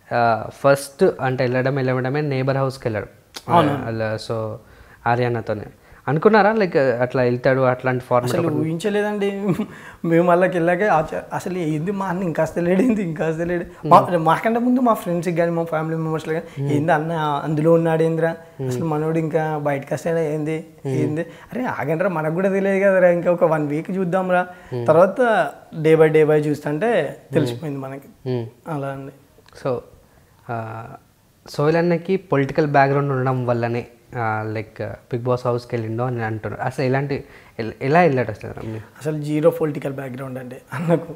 First అంటే వెళ్ళడం వెళ్ళడమే నేబర్ హౌస్కి వెళ్ళాడు అలా సో ఆర్యానాతోనే అనుకున్నారా లైక్ అట్లా వెళ్తాడు అట్లాంటి ఫార్మేట్ అసలు ఊహించలేదండి మేము వాళ్ళకి వెళ్ళాక ఆచ- అసలు ఏంది మా అన్న ఇంకా లేడు ఏంది ఇంకా లేడు మా మాకంటే ముందు మా ఫ్రెండ్స్కి కానీ మా ఫ్యామిలీ మెంబర్స్ కానీ ఏంది అన్న అందులో ఉన్నాడు ఏందిరా అసలు మనోడు ఇంకా బయటకు వస్తాడా ఏంది ఏంది అరే ఆగండ్రా మనకు కూడా తెలియదు కదరా ఇంకా ఒక వన్ వీక్ చూద్దాంరా తర్వాత డే బై డే బై చూస్తుంటే తెలిసిపోయింది మనకి అలా అండి సో సోహిల్ అన్నకి పొలిటికల్ బ్యాక్గ్రౌండ్ ఉండడం వల్లనే లైక్ బిగ్ బాస్ హౌస్కి వెళ్ళిండో అని అంటున్నారు అసలు ఎలాంటి ఎల్- ఎలా వెళ్ళాడు అసలు మీరు అసలు జీరో పొలిటికల్ బ్యాక్గ్రౌండ్ అండి అన్నకు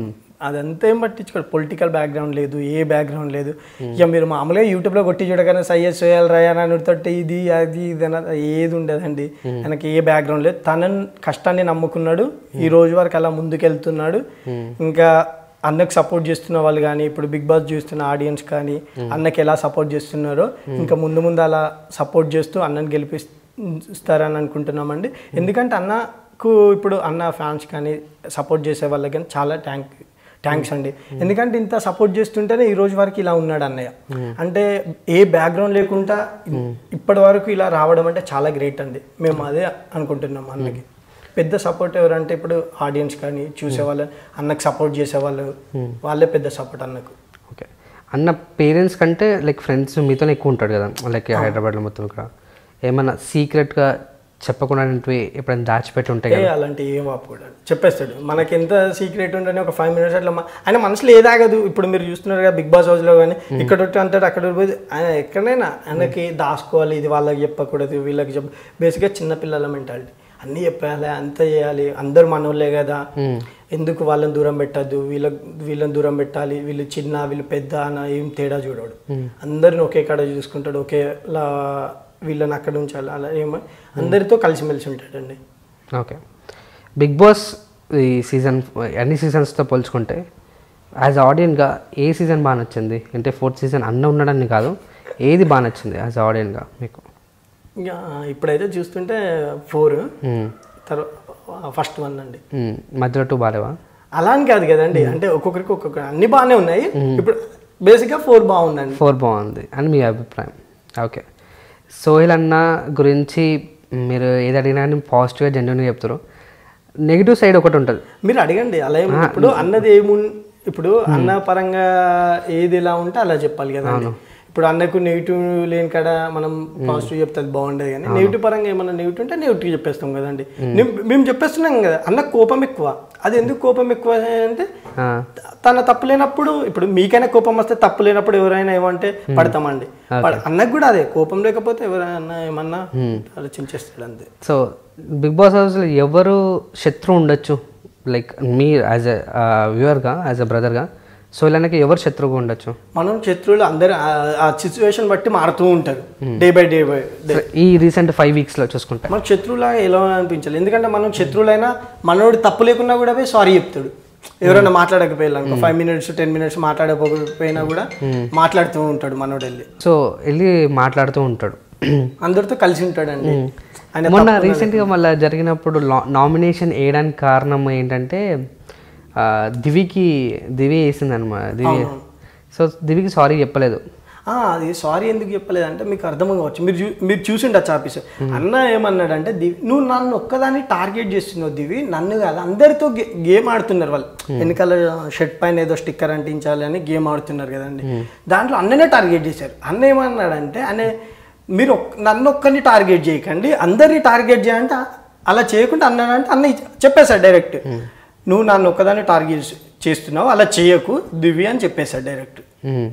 అదంతా ఏం పట్టించుకోడు పొలిటికల్ బ్యాక్గ్రౌండ్ లేదు ఏ బ్యాక్గ్రౌండ్ లేదు ఇక మీరు మామూలుగా యూట్యూబ్లో కొట్టి చూడగానే సయ్యద్ సోయాల్ రయానా తోటి ఇది అది ఇది అని ఏది ఉండదండి ఆయనకి ఏ బ్యాక్గ్రౌండ్ లేదు తన కష్టాన్ని నమ్ముకున్నాడు ఈ రోజు వరకు అలా ముందుకెళ్తున్నాడు ఇంకా అన్నకు సపోర్ట్ చేస్తున్న వాళ్ళు కానీ ఇప్పుడు బిగ్ బాస్ చూస్తున్న ఆడియన్స్ కానీ అన్నకి ఎలా సపోర్ట్ చేస్తున్నారో ఇంకా ముందు ముందు అలా సపోర్ట్ చేస్తూ అన్నని గెలిపిస్తారని అనుకుంటున్నామండి ఎందుకంటే అన్నకు ఇప్పుడు అన్న ఫ్యాన్స్ కానీ సపోర్ట్ చేసే వాళ్ళకి కానీ చాలా థ్యాంక్ థ్యాంక్స్ అండి ఎందుకంటే ఇంత సపోర్ట్ చేస్తుంటేనే ఈ రోజు వరకు ఇలా ఉన్నాడు అన్నయ్య అంటే ఏ బ్యాక్గ్రౌండ్ లేకుండా ఇప్పటి వరకు ఇలా రావడం అంటే చాలా గ్రేట్ అండి మేము అదే అనుకుంటున్నాం అన్నకి పెద్ద సపోర్ట్ ఎవరంటే ఇప్పుడు ఆడియన్స్ కానీ చూసేవాళ్ళు అన్నకు సపోర్ట్ చేసేవాళ్ళు వాళ్ళే పెద్ద సపోర్ట్ అన్నకు ఓకే అన్న పేరెంట్స్ కంటే లైక్ ఫ్రెండ్స్ మీతోనే ఎక్కువ ఉంటాడు కదా లైక్ హైదరాబాద్లో మొత్తం ఇక్కడ ఏమన్నా సీక్రెట్గా చెప్పకుండా ఎప్పుడైనా దాచిపెట్టి ఉంటాయి ఏ అలాంటి ఏం ఆపుకోడు చెప్పేస్తాడు మనకి ఎంత సీక్రెట్ ఉండని ఒక ఫైవ్ మినిట్స్ అట్లా మ- ఆయన మనసులో ఏదాగదు ఇప్పుడు మీరు చూస్తున్నారు కదా బిగ్ బాస్ హౌస్లో కానీ ఇక్కడ ఒకటి అంటాడు అక్కడ ఒకటి పోయి ఆయన ఎక్కడైనా ఆయనకి దాచుకోవాలి ఇది వాళ్ళకి చెప్పకూడదు వీళ్ళకి చెప్ప బేసిక్గా చిన్నపిల్లల మెంటాలిటీ అన్నీ చెప్పాలి అంత చేయాలి అందరు మనోళ్ళే కదా ఎందుకు వాళ్ళని దూరం పెట్టద్దు వీళ్ళ వీళ్ళని దూరం పెట్టాలి వీళ్ళు చిన్న వీళ్ళు పెద్ద అన్న ఏం తేడా చూడడు అందరిని ఒకే కాడ చూసుకుంటాడు ఒకేలా వీళ్ళని అక్కడ ఉంచాలి అలా ఏమో అందరితో కలిసిమెలిసి ఉంటాడండి ఓకే బిగ్ బాస్ ఈ సీజన్ అన్ని సీజన్స్తో పోల్చుకుంటే యాజ్ ఆడియన్గా ఏ సీజన్ బాగా నచ్చింది అంటే ఫోర్త్ సీజన్ అన్న ఉన్నాడని కాదు ఏది బాగా నచ్చింది యాజ్ ఆడియన్గా మీకు ఇంకా ఇప్పుడైతే చూస్తుంటే ఫోర్ మ్మ్. తర్వాత ఫస్ట్ వన్ అండి మ్మ్. మధ్యలో టూ బాగాలేవా అలా అని కాదు కదండి అంటే ఒక్కొక్కరికి ఒక్కొక్క అన్ని బాగానే ఉన్నాయి ఇప్పుడు బేసిక్గా ఫోర్ బాగుందండి ఫోర్ బాగుంది అని మీ అభిప్రాయం ఓకే సోహిల్ అన్న గురించి మీరు ఏది అడిగినా కానీ పాజిటివ్గా జెన్యున్గా చెప్తారు నెగిటివ్ సైడ్ ఒకటి ఉంటుంది మీరు అడగండి అలా ఏమి ఇప్పుడు అన్నది ఏము ఇప్పుడు అన్న పరంగా ఏది ఎలా ఉంటే అలా చెప్పాలి కదండి ఇప్పుడు అన్నకు నెగిటివ్ లేని కాడ మనం పాజిటివ్ చెప్తే అది బాగుండేది కానీ నెగిటివ్ పరంగా ఏమన్నా నెగిటివ్ ఉంటే నెగిటివ్ చెప్పేస్తాం కదండి మేము- మేము చెప్పేస్తున్నాం కదా అన్నకు కోపం ఎక్కువ అది ఎందుకు కోపం ఎక్కువ అంటే ఆ, తన తప్పు లేనప్పుడు ఇప్పుడు మీకైనా కోపం వస్తే తప్పు లేనప్పుడు ఎవరైనా ఏమంటే పడతామండి పడ- అన్నకు కూడా అదే కోపం లేకపోతే ఎవరైనా ఏమన్నా ఆలోచించేస్తాడు అంతే సో బిగ్ బాస్ హౌస్లో ఎవరు శత్రువు ఉండొచ్చు లైక్ మీ యాజ్ ఎ వ్యూవర్గా యాజ్ ఎ బ్రదర్గా సోహిల్ అన్నకి ఎవరు శత్రువుగా ఉండొచ్చు మనం శత్రువులు అందరు ఆ- ఆ సిచ్యువేషన్ బట్టి మారుతూ ఉంటారు day by day by day ఈ రీసెంట్ ఫైవ్ వీక్స్లో చూసుకుంటే మనకు శత్రువులాగా ఎలా అనిపించాలి ఎందుకంటే మనం శత్రువులైనా మనోడు తప్పు లేకున్నా కూడా పోయి సారీ చెప్తాడు ఎవరైనా మాట్లాడకపోయినా అనుకో ఫైవ్ మినిట్స్ టెన్ మినిట్స్ మాట్లాడకపోయినా కూడా మాట్లాడుతూ ఉంటాడు మనోడు వెళ్ళి సో వెళ్ళి మాట్లాడుతూ ఉంటాడు అందరితో కలిసి ఉంటాడండి ఆయన మొన్న రీసెంట్గా మళ్ళీ జరిగినప్పుడు నామినేషన్ వేయడానికి కారణం ఏంటంటే ఆ, దివికి దివి వేసింది అనమాట దివి సో దివికి సారీ చెప్పలేదు ఆ, అది సారీ ఎందుకు చెప్పలేదంటే మీకు అర్థం కావచ్చు మీరు చూ మీరు చూసిండొచ్చు ఆఫీస్ అన్న ఏమన్నాడంటే దివి నువ్వు నన్ను ఒక్కదాన్ని టార్గెట్ చేస్తున్నావు దివి నన్ను కాదు అందరితో గే- గేమ్ ఆడుతున్నారు వాళ్ళు వెనకాల షర్ట్ పైన ఏదో స్టిక్కర్ అంటించాలి అని గేమ్ ఆడుతున్నారు కదండి దాంట్లో అన్ననే టార్గెట్ చేశారు అన్న ఏమన్నాడంటే అనే మీరు ఒక్- నన్ను ఒక్కరిని టార్గెట్ చేయకండి అందరినీ టార్గెట్ చేయంటే అలా చేయకుండా అన్నాడంటే అన్న ఇచ్చ- చెప్పేశాడు డైరెక్ట్ నువ్వు నన్ను ఒక్కదాన్ని టార్గెట్ చేస్తున్నావు అలా చేయకు దివి అని చెప్పేశాడు డైరెక్ట్ మ్మ్.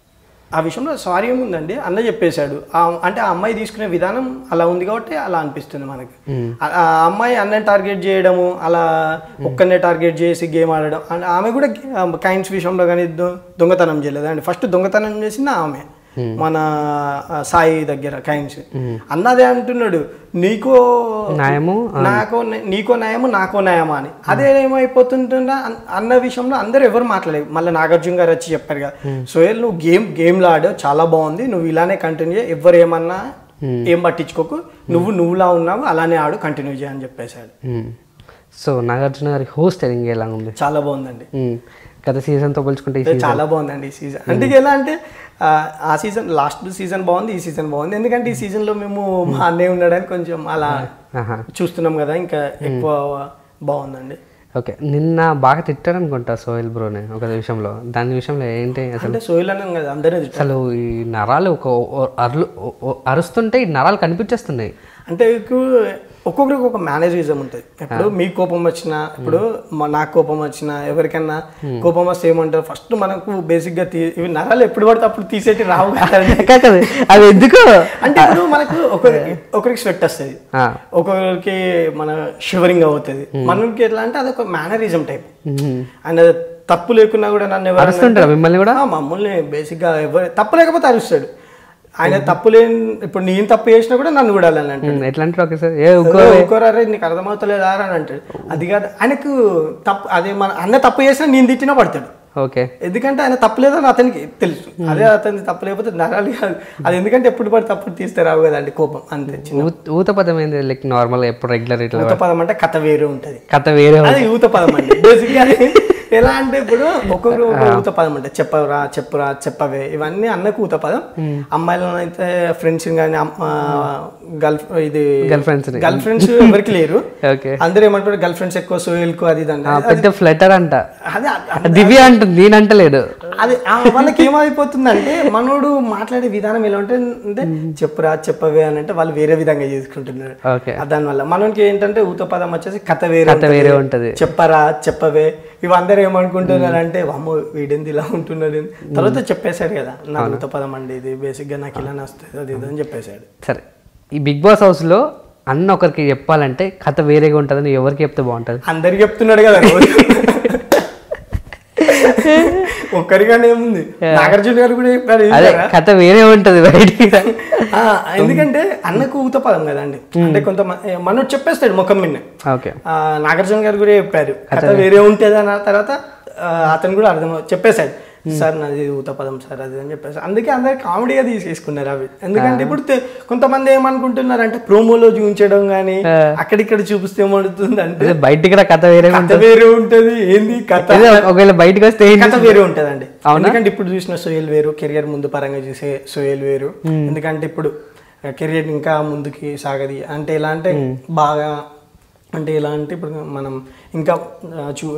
ఆ విషయంలో సారీ ఏముందండి అన్న చెప్పేశాడు ఆ- అంటే ఆ అమ్మాయి తీసుకునే విధానం అలా ఉంది కాబట్టి అలా అనిపిస్తుంది మనకి ఆ ఆ అమ్మాయి అన్నని టార్గెట్ చేయడము అలా ఒక్కనే టార్గెట్ చేసి గేమ్ ఆడడం అండ్ ఆమె కూడా కైన్స్ విషయంలో కానీ దొ- దొంగతనం చేయలేదు అండి ఫస్ట్ దొంగతనం చేసింది ఆమె మన ఆ, సాయి దగ్గర కైన్స్ అన్నదే అంటున్నాడు నీకో న్యాయము నాకో న్యా- నీకో న్యాయము నాకో న్యాయమా అని అదే ఏమైపోతుంటుందా అన్- అన్న విషయంలో అందరూ ఎవరు మాట్లాడలేదు మళ్ళీ నాగార్జున గారు వచ్చి చెప్పారు కదా సోయల్ నువ్వు గేమ్ గేమ్లో ఆడావు చాలా బాగుంది నువ్వు ఇలానే కంటిన్యూ చేయి ఎవరు ఏమన్నా ఏం పట్టించుకోకు నువ్వు నువ్వులా ఉన్నావు అలానే ఆడు కంటిన్యూ చేయని చెప్పేశాడు మ్మ్. సో నాగార్జున గారి హోస్ట్ ఎలా ఉంది చాలా బాగుందండి మ్మ్. గత సీజన్తో పోల్చుకుంటే ఈ అంటే చాలా బాగుందండి ఈ సీజన్ అంటే ఇక ఎలా అంటే ఆ, ఆ సీజన్ లాస్ట్ సీజన్ బాగుంది ఈ సీజన్ బాగుంది ఎందుకంటే ఈ సీజన్ లో మేము మా అన్నయ్య ఉండడానికి కొంచెం అలా ఆహా. చూస్తున్నాం కదా ఇంకా ఎక్కువ బాగుందండి ఓకే నిన్న బాగా తిట్టారు అనుకుంటా సోహెల్ బ్రోని ఒక విషయంలో దాని విషయంలో ఏంటి అసలు అంటే సోయిల్ అన్నాం కదా అందరూ అసలు ఈ నరాలు ఒక ఓ- అరులు ఓ- ఓ- అరుస్తుంటే ఈ నరాలు కనిపించేస్తున్నాయి అంటే మీకు ఒక్కొక్కరికి ఒక మేనేజరిజం ఉంటుంది ఇప్పుడు మీ కోపం వచ్చినా ఇప్పుడు మా- నాకు కోపం వచ్చినా ఎవరికన్నా కోపం వస్తే ఏమంటారు ఫస్ట్ మనకు బేసిక్ గా తీ- ఇవి నరాలు ఎప్పుడు పడితే అప్పుడు తీసేటి రావు కదండి కాదు అది ఎందుకు అంటే ఇప్పుడు మనకు ఒకరికి ఒకరికి స్వెట్ వస్తుంది ఆ, ఒకరికి మన షివరింగ్ అవుతుంది మనకి ఎట్లా అంటే అదొక మేనరిజం టైప్ మ్మ్. అండ్ తప్పు లేకున్నా కూడా నన్ను ఎవరు అరుస్తుంటారా మిమ్మల్ని కూడా మమ్మల్ని బేసిక్గా ఎవరు తప్పు లేకపోతే అరుస్తాడు ఆయన తప్పు లేని ఇప్పుడు నేను తప్పు చేసినా కూడా నన్ను కూడా అలానే అంటాడు మ్మ్. ఎట్లా అంటారు ఓకే సార్ ఏ ఇంకో ఇంకోరే నీకు అర్థమవుతలేదా అని అంటాడు అది కాదు ఆయనకు తప్పు అదే మన అన్న తప్పు చేసినా నేను తిట్టినా పడతాడు ఓకే ఎందుకంటే ఆయన తప్పు లేదని అతనికి తెలుసు అదే అతనికి తప్పు లేకపోతే నరాలు కాదు అది ఎందుకంటే ఎప్పుడు పడితే అప్పుడు తీస్తే రావు కదండి కోపం అంతే చిన్న ఊత- ఊత పదం ఏంది లైక్ నార్మల్ ఎప్పుడు రెగ్యులర్ ఇట్లా ఊత పదం అంటే కథ వేరే ఉంటది కథ వేరే ఉంది. అది ఊత పదం అండి బేసిక్గా ఎలా అంటే ఇప్పుడు ఒక్కొక్కరు ఒక ఊత పదం అంటే చెప్పరా చెప్పురా చెప్పవే ఇవన్నీ అన్నకు ఊత పదం అమ్మాయిలను అయితే ఫ్రెండ్స్ కానీ గర్ల్ ఇది గర్ల్ ఫ్రెండ్స్ గర్ల్ ఫ్రెండ్స్ ఎవరికి లేరు ఓకే అందరూ ఏమంటారు గర్ల్ ఫ్రెండ్స్ ఎక్కువ సోయల్కు అది ఇది అంటే ఆ, పెద్ద ఫ్లటర్ అంట అదే దివ్య అంటుంది నేను అంటలేడు అది ఆ వాళ్ళకి ఏమైపోతుందంటే మనోడు మాట్లాడే విధానం ఎలా ఉంటుంది అంటే చెప్పురా చెప్పవే అని అంటే వాళ్ళు వేరే విధంగా చేసుకుంటున్నారు ఓకే ఆ దానివల్ల మనకి ఏంటంటే ఊత పదం వచ్చేసి కథ వేరే కథ వేరే ఉంటది చెప్పరా చెప్పవే ఇవి అందరు ఏమనుకుంటున్నారు అంటే అమ్మో వీడేంది ఇలా ఉంటున్నాడు ఏంది?" తర్వాత చెప్పేశాడు కదా నా ఊత పదం అండి ఇది బేసిక్ గా నాకు ఇలా వస్తుంది అది ఇది అని చెప్పేశాడు సరే ఈ బిగ్ బాస్ హౌస్లో అన్న ఒకరికి చెప్పాలంటే కథ వేరేగా ఉంటుందని ఎవరికి చెప్తే బాగుంటుంది అందరికి చెప్తున్నాడు కదా రోజు. ఒక్కరిగానే ఏముంది నాగార్జున గారు కూడా చెప్పారు అదే కథ వేరే ఉంటుంది బయటికి ఆ, ఎందుకంటే అన్నకు ఊత పదం కదండి అంటే కొంతమంది మనోడు చెప్పేస్తాడు ముఖం మిన్న ఓకే నాగార్జున గారు కూడా చెప్పారు కథ వేరే ఉంటుంది అన్న తర్వాత ఆ, అతను కూడా అర్థం చెప్పేశాడు సార్ నాది ఊత పదం సార్ అది అని చెప్పేసి అందుకే అందరు కామెడీగా తీసేసుకున్నారు అవి ఎందుకంటే ఇప్పుడు తె- కొంతమంది ఏమనుకుంటున్నారు అంటే ప్రోమోలో చూపించడం కానీ అక్కడిక్కడ చూపిస్తే ఏమవుతుంది అంటే అదే బయటికి రా కథ వేరే కథ వేరే ఉంటది ఏంది కథ అదే ఒకవేళ బయటకు వస్తే ఏం కథ వేరే ఉంటదండి ఎందుకంటే ఇప్పుడు చూసిన సోయల్ వేరు కెరియర్ ముందు పరంగా చూసే సోయల్ వేరు ఎందుకంటే ఇప్పుడు కెరియర్ ఇంకా ముందుకి సాగది అంటే ఎలా అంటే బాగా అంటే ఎలా అంటే ఇప్పుడు మనం ఇంకా ఆ, చూ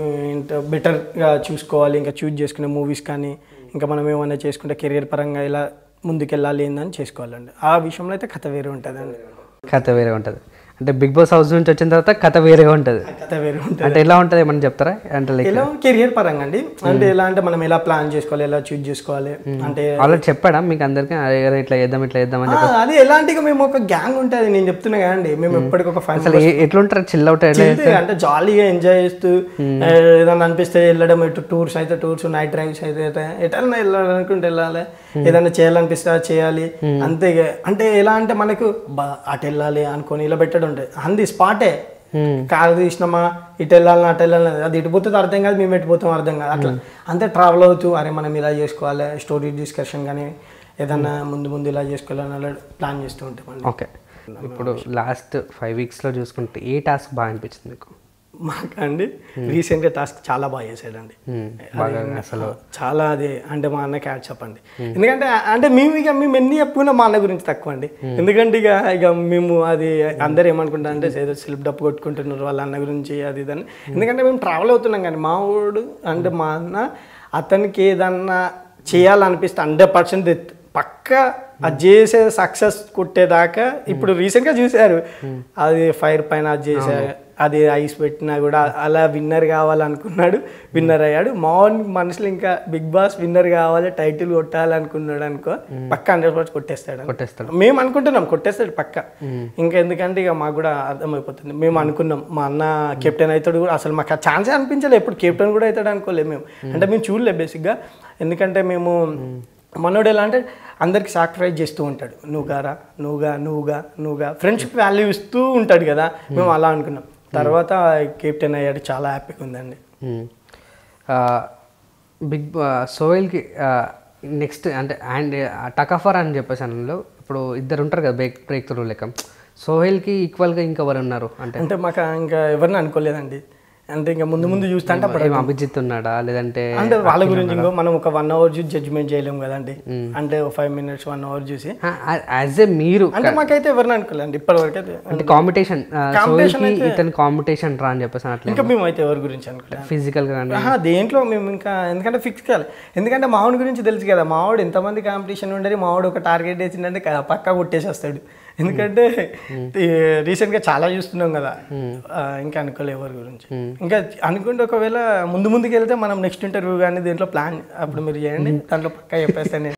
బెటర్గా చూసుకోవాలి ఇంకా చూజ్ చేసుకునే మూవీస్ కానీ ఇంకా మనం ఏమైనా చేసుకుంటే కెరియర్ పరంగా ఇలా ముందుకెళ్ళాలి ఏందని చేసుకోవాలండి ఆ విషయంలో అయితే కథ వేరే ఉంటుందండి కథ వేరే ఉంటుంది అంటే బిగ్ బాస్ హౌస్ నుంచి వచ్చిన తర్వాత కథ వేరేగా ఉంటుంది ఆ కథ వేరే ఉంటుంది అంటే ఎలా ఉంటుంది ఏమని చెప్తారా అంటే లైక్ ఎలా కెరియర్ పరంగా అండి అంటే ఎలా అంటే మనం ఎలా ప్లాన్ చేసుకోవాలి ఎలా చూజ్ చేసుకోవాలి అంటే ఆల్రెడీ చెప్పాడా మీకు అందరికీ అరే అరే ఇట్లా చేద్దాం ఇట్లా చేద్దాం అని ఆ, అది ఎలాంటిగా మేము ఒక గ్యాంగ్ ఉంటుంది నేను చెప్తున్నా కదండి మేము ఎప్పటికి ఒక ఫైవ్ అసలు ఏ- ఎట్లుంటారు చిల్ అవుట్ ఎట్లా అంటే జాలీగా ఎంజాయ్ చేస్తూ ఏ, ఏదైనా అనిపిస్తే వెళ్ళడం ఎటు టూర్స్ అయితే టూర్స్ నైట్ డ్రైవ్స్ అయితే అయితే ఎటన్నా వెళ్ళాలనుకుంటే వెళ్ళాలి ఏదైనా చేయాలనిపిస్తే అది చేయాలి అంతే ఇక. అంటే ఎలా అంటే మనకు బా అటు వెళ్ళాలి అనుకొని ఇలా పెట్టడం ఉంటుంది అంది స్పాటే కారు తీసినామా ఇటు వెళ్ళాలి అటు వెళ్ళాలి అది ఇటు పోతుంది అర్థం కాదు మేము ఎటు పోతాం అర్థం కాదు అట్లా అంతే ట్రావెల్ అవుతూ అరే మనం ఇలా చేసుకోవాలి స్టోరీ డిస్కషన్ కానీ ఏదన్నా ముందు ముందు ఇలా చేసుకోవాలని అలా ప్లాన్ చేస్తూ ఉంటామండి ఓకే ఇప్పుడు లాస్ట్ ఫైవ్ వీక్స్లో చూసుకుంటే ఏ టాస్క్ బాగా అనిపించింది మీకు మాకు అండి రీసెంట్గా టాస్క్ చాలా బాగా చేసాడండి Hmm, బాగా అసలు చాలా అది అంటే మా అన్న క్యాచ్ చెప్పండి ఎందుకంటే అంటే మేము ఇక మేము ఎన్ని చెప్పుకున్నా మా అన్న గురించి తక్కువ అండి ఎందుకంటే ఇక ఇక మేము అది అందరు ఏమనుకుంటారు అంటే ఏదో స్లిప్ డప్ కొట్టుకుంటున్నారు వాళ్ళ అన్న గురించి అది ఇదని ఎందుకంటే మేము ట్రావెల్ అవుతున్నాం కానీ మా వాడు అంటే మా అన్న అతనికి ఏదన్నా చేయాలనిపిస్తే హండ్రెడ్ పర్సెంట్ పక్క అది చేసే సక్సెస్ కొట్టేదాకా ఇప్పుడు రీసెంట్గా చూశారు అది ఫైర్ పైన అది చేసే అది ఐస్ పెట్టినా కూడా అలా విన్నర్ కావాలనుకున్నాడు విన్నర్ అయ్యాడు మౌన్ మనసులో ఇంకా బిగ్ బాస్ విన్నర్ కావాలి టైటిల్ కొట్టాలనుకున్నాడు అనుకో పక్క హండ్రెడ్ పర్సెంట్ కొట్టేస్తాడు కొట్టేస్తాడు మేము అనుకుంటున్నాం కొట్టేస్తాడు పక్క ఇంకా ఎందుకంటే ఇక మాకు కూడా అర్థమైపోతుంది మేము అనుకున్నాం మా అన్న కెప్టెన్ అవుతాడు కూడా అసలు మాకు ఆ ఛాన్సే అనిపించలేదు ఎప్పుడు కెప్టెన్ కూడా అవుతాడు అనుకోలేదు మేము అంటే మేము చూడలే బేసిక్గా ఎందుకంటే మేము మనోడు ఎలా అంటే అందరికి సాక్రిఫైస్ చేస్తూ ఉంటాడు నువ్వుగారా నువ్వుగా నువ్వుగా నువ్వుగా ఫ్రెండ్షిప్ వాల్యూ ఇస్తూ ఉంటాడు కదా మేము అలా అనుకున్నాం తర్వాత కెప్టెన్ అయ్యాడు చాలా హ్యాపీగా ఉందండి బిగ్ సోయిల్కి నెక్స్ట్ అంటే అండ్ టకఫర్ అని చెప్పేసి అందులో ఇప్పుడు ఇద్దరు ఉంటారు కదా బ్రేక్ బ్రేక్ త్రూ లెక్క సోహెల్కి ఈక్వల్గా ఇంకెవరు ఉన్నారు అంటే అంటే మాకు ఇంకా ఎవరిని అనుకోలేదండి అంటే ఇంకా ముందు ముందు చూస్తే అంటే అప్పుడు ఏం అభిజిత్ ఉన్నాడా లేదంటే అంటే వాళ్ళ గురించి ఇంకో మనం ఒక వన్ అవర్ చూసి జడ్జిమెంట్ చేయలేము కదండి అంటే ఫైవ్ మినిట్స్ వన్ అవర్ చూసి యాజ్ ఏ మీరు అంటే మాకైతే ఎవరిని అనుకోలేండి ఇప్పటివరకు అయితే అంటే కాంపిటీషన్ సోహిల్కి ఇతని కాంపిటీషన్ రా అని చెప్పేసి అట్లా ఇంకా మేము అయితే ఎవరి గురించి అనుకోలేదు ఫిజికల్ గా కానీ ఆహా, దేంట్లో మేము ఇంకా ఎందుకంటే ఫిక్స్ కావాలి ఎందుకంటే మావాడి గురించి తెలుసు కదా మావాడు ఎంతమంది కాంపిటీషన్ ఉండేది మావాడు ఒక టార్గెట్ వేసిందంటే క- పక్కా కొట్టేసేస్తాడు ఎందుకంటే రీసెంట్గా చాలా చూస్తున్నాం కదా ఆ, ఇంకా అనుకోలే ఎవరి గురించి ఇంకా అనుకుంటే ఒకవేళ ముందు ముందుకు వెళ్తే మనం నెక్స్ట్ ఇంటర్వ్యూ కానీ దేంట్లో ప్లాన్ అప్పుడు మీరు చేయండి దాంట్లో పక్కా చెప్పేస్తాను నేను